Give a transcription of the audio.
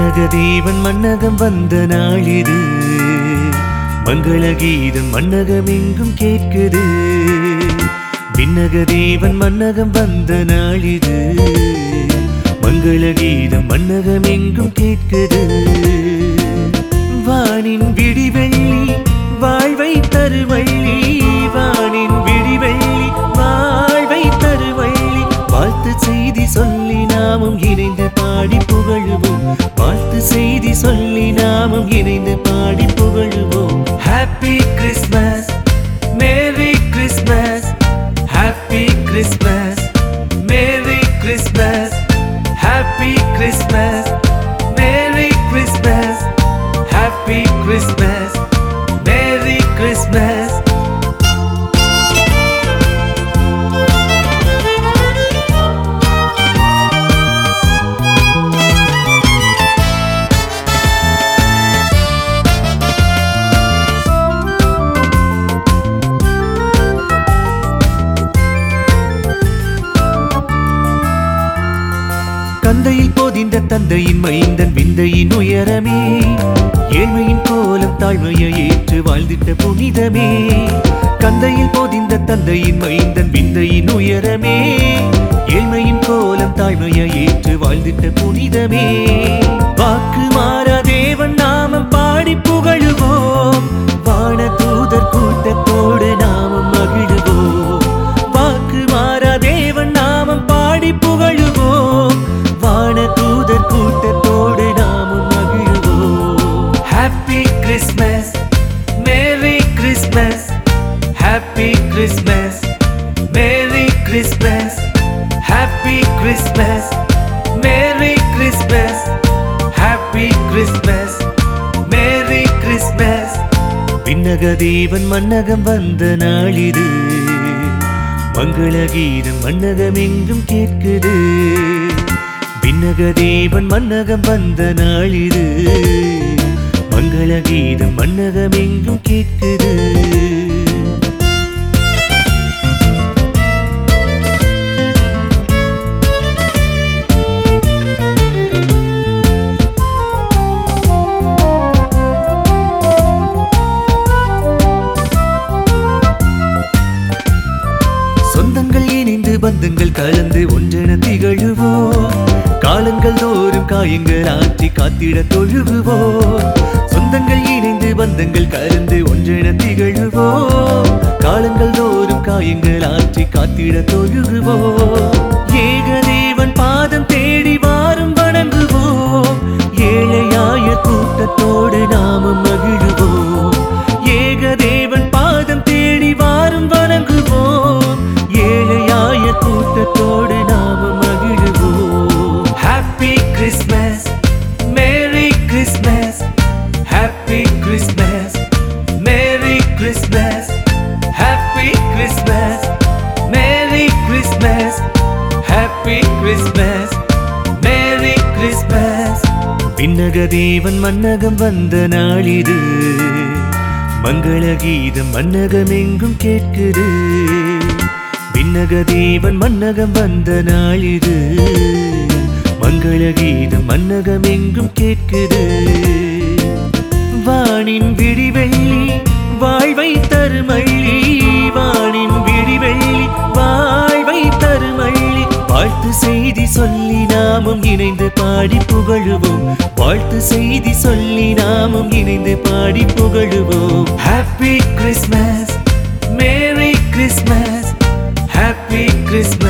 விண்ணக தேவன் மன்னகம் வந்த நாளிது மங்கள கீதம் மன்னகம் எங்கும் கேட்குது விண்ணக தேவன் மன்னகம் வந்த நாளிது மங்கள கீதம் மன்னகம் எங்கும் கேட்குது வானின் விடிவெள்ளி வாழ்வை தருவள்ளி வானின் விடிவெள்ளி வாழ்வை தருவள்ளி வாழ்த்து செய்தி சொல்லி நாமும் இணைந்து பாடி புகழுவோம் வாழ்த்து செய்தி சொல்லி நாமும் இணைந்து பாடி புகழுவோம் happy Christmas merry Christmas happy Christmas merry Christmas happy Christmas merry Christmas happy Christmas merry Christmas கந்தையில் போதிந்த தந்தையின் மைந்தன் விந்தையின் உயரமே ஏழ்மையின் கோலம் தாழ்மையை ஏற்று வாழ்ந்திட்ட புனிதமே கந்தையில் போதிந்த தந்தையின் மைந்தன் விந்தையின் உயரமே ஏழ்மையின் கோலம் தாழ்மையை ஏற்று வாழ்ந்திட்ட புனிதமே வாக்கு மாறா தேவன் நாமம் பாடி புகழுவோம் வான தூதர் கூட்டத்தோடு நாமம் மகிழுவோம் வாக்கு மாறா தேவன் நாமம் பாடி புகழுவோம் வான தூதர் கூட்டத்தோடு நாமும் மகிழுவோம் happy Christmas merry Christmas happy Christmas merry Christmas happy Christmas merry Christmas happy Christmas merry Christmas விண்ணக தேவன் மன்னகம் வந்த நாளிது மங்கள கீதம் மன்னகம் எங்கும் கேட்குது விண்ணக தேவன் மன்னகம் வந்த நாளிது மங்கள கீதம் மன்னகம் எங்கும் கேட்குது சொந்தங்கள் இணைந்து பந்தங்கள் கலந்து ஒன்றென திகழுவோம் காலங்கள் தோறும் காயங்கள் ஆற்றி காத்திட தொழுகுவோம் சொந்தங்கள் இணைந்து பந்தங்கள் கலந்து ஒன்றென திகழுவோம் காலங்கள் தோறும் காயங்கள் ஆற்றி காத்திட தொழுகுவோம் ஏகதேவன் பாதம் தேடி வாரும் வணங்குவோம் ஏழையாய கூட்டத்தோடு நாமும் மகிழுவோம் ஏகதேவன் பாதம் தேடி வாரும் வணங்குவோம் ஏழையாய கூட்டத்தோடு நாமும் மகிழுவோம் happy Christmas merry Christmas happy Christmas merry Christmas happy Christmas merry Christmas happy Christmas merry Christmas விண்ணக தேவன் மன்னகம் வந்த நாளிது மங்கள கீதம் மன்னகம் எங்கும் கேட்குது விண்ணக தேவன் மன்னகம் வந்த நாளிது மங்கள கீதம் மன்னகம் எங்கும் கேட்குது வானின் விடிவெள்ளி வாழ்வை தருமள்ளி வானின் விடிவெள்ளி வாழ்வை தருமள்ளி வாழ்த்து செய்தி சொல்லி நாமும் இணைந்து பாடி புகழுவோம் வாழ்த்து செய்தி சொல்லி நாமும் இணைந்து பாடி புகழுவோம் happy Christmas merry Christmas happy Christmas